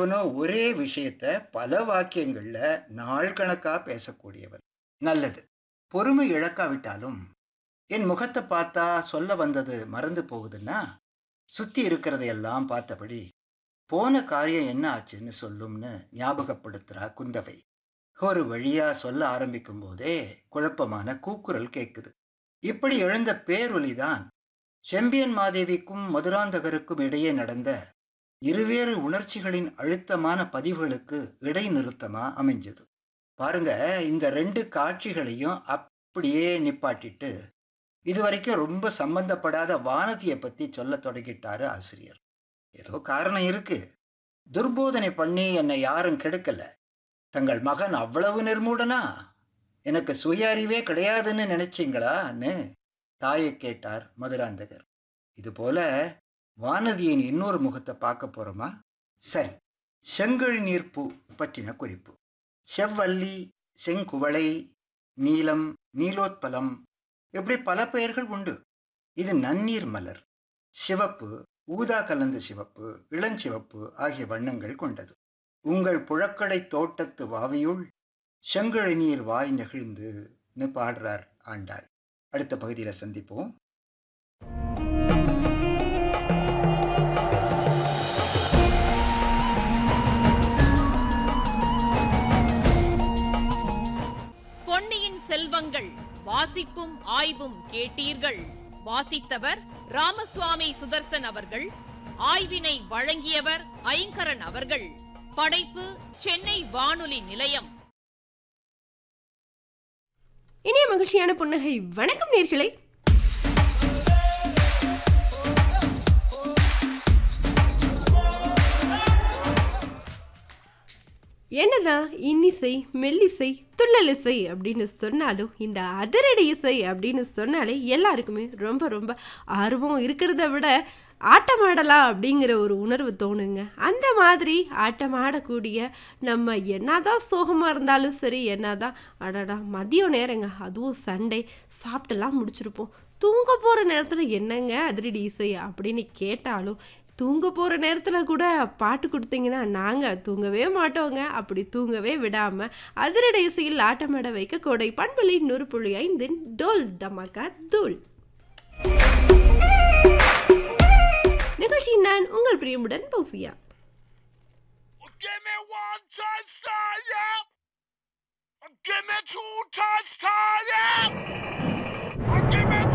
இவனோ ஒரே விஷயத்த பல வாக்கியங்கள்ல நாள் கணக்கா பேசக்கூடியவன் நல்லது பொறுமை இழக்காவிட்டாலும் என் முகத்தை பார்த்தா சொல்ல வந்தது மறந்து போகுதுன்னா சுத்தி இருக்கிறதையெல்லாம் பார்த்தபடி போன காரியம் என்ன ஆச்சுன்னு சொல்லும்னு ஞாபகப்படுத்துறா குந்தவை ஒரு வழியா சொல்ல ஆரம்பிக்கும் போதே குழப்பமான கூக்குரல் கேட்குது இப்படி எழுந்த பேரொலிதான் செம்பியன் மாதேவிக்கும் மதுராந்தகருக்கும் இடையே நடந்த இருவேறு உணர்ச்சிகளின் அழுத்தமான பதிவுகளுக்கு இடைநிறுத்தமா அமைஞ்சது பாருங்க இந்த ரெண்டு காட்சிகளையும் அப்படியே நிப்பாட்டிட்டு இதுவரைக்கும் ரொம்ப சம்பந்தப்படாத வானதியை பத்தி சொல்ல தொடங்கிட்டாரு ஆசிரியர் ஏதோ காரணம் இருக்கு துர்போதனை பண்ணி என்னை யாரும் கெடுக்கல தங்கள் மகன் அவ்வளவு நிர்மூடனா எனக்கு சுய அறிவே கிடையாதுன்னு நினைச்சீங்களான்னு தாயை கேட்டார் மதுராந்தகர் இது போல வானதியின் இன்னொரு முகத்தை பார்க்க போறோமா சரி செங்கழி நீர்ப்பூ பற்றின குறிப்பு செவ்வல்லி செங்குவளை நீலம் நீலோத்பலம் இப்படி பல பெயர்கள் உண்டு இது நன்னீர் மலர் சிவப்பு ஊதா கலந்த சிவப்பு இளஞ்சிவப்பு ஆகிய வண்ணங்கள் கொண்டது உங்கள் புழக்கடை தோட்டத்து வாவியுள் செங்கழி நீர் வாய் நெகிழ்ந்துன்னு பாடுறார் ஆண்டாள் அடுத்த பகுதியில் சந்திப்போம் பொன்னியின் செல்வங்கள் வாசிப்பும் ஆய்வும் கேட்டீர்கள் வாசித்தவர் ராமசுவாமி சுதர்சன் அவர்கள் ஆய்வினை வழங்கியவர் ஐங்கரன் அவர்கள் படைப்பு சென்னை வானொலி நிலையம் இனிய மகிழ்ச்சியான புன்னகை வணக்கம் நேர்களே என்னதான் இன்னிசை மெல்லிசை துள்ளல் இசை அப்படின்னு சொன்னாலும் இந்த அதிரடி இசை அப்படின்னு சொன்னாலே எல்லாருக்குமே ரொம்ப ரொம்ப ஆர்வம் இருக்கிறத விட ஆட்டமாடலாம் அப்படிங்கிற ஒரு உணர்வு தோணுங்க அந்த மாதிரி ஆட்டமாடக்கூடிய நம்ம என்னதான் சோகமாக இருந்தாலும் சரி என்னதான் அடடா மதியம் நேரங்க அதுவும் சண்டே சாப்பிட்டெல்லாம் முடிச்சிருப்போம் தூங்க போகிற நேரத்தில் என்னங்க அதிரடி இசை அப்படின்னு கேட்டாலும் தூங்க போகிற நேரத்தில் கூட பாட்டு கொடுத்தீங்கன்னா நாங்கள் தூங்கவே மாட்டோங்க அப்படி தூங்கவே விடாமல் அதிரடி இசையில் ஆட்டமாட வைக்க கோடை பண்பலி நூறு புள்ளி ஐந்தின் டோல் தமாக்கா தூள் நிகழ்ச்சி நான் உங்கள் பிரியமுடன் Fousia Give me one touchdown, yeah. Give me two touchdowns, yeah. Give me